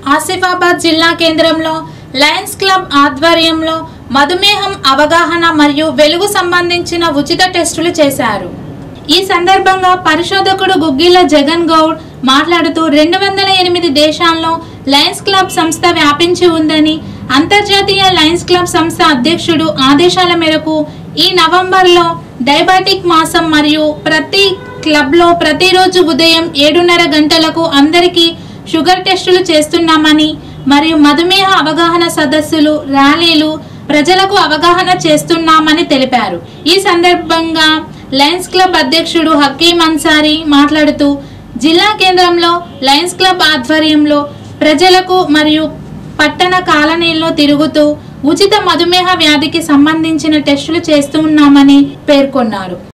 ఆసిఫాబాద్ జిల్లా కేంద్రంలో Lions club ఆధ్వర్యంలో మధుమేహం అవగాహన మరియు వెలుగు సంబంధించిన ఉచిత టెస్టులు చేశారు ఈ సందర్భంగా పరిశోధకుడు గుగ్గిల జగన్ గౌడ్ మాట్లాడుతూ రెండు వందల ఎనిమిది దేశాల్లో లయన్స్ క్లబ్ సంస్థ వ్యాపించి ఉందని అంతర్జాతీయ లయన్స్ క్లబ్ సంస్థ అధ్యక్షుడు ఆదేశాల మేరకు ఈ నవంబర్లో డయాబెటిక్ మాసం మరియు ప్రతి క్లబ్లో ప్రతిరోజు ఉదయం ఏడున్నర గంటలకు అందరికీ షుగర్ టెస్టులు చేస్తున్నామని మరియు మధుమేహ అవగాహన సదస్సులు ర్యాలీలు ప్రజలకు అవగాహన చేస్తున్నామని తెలిపారు ఈ సందర్భంగా లయన్స్ క్లబ్ అధ్యక్షుడు హకీం అన్సారీ మాట్లాడుతూ జిల్లా కేంద్రంలో లయన్స్ క్లబ్ ఆధ్వర్యంలో ప్రజలకు మరియు పట్టణ కాలనీల్లో తిరుగుతూ ఉచిత మధుమేహ వ్యాధికి సంబంధించిన టెస్టులు చేస్తున్నామని పేర్కొన్నారు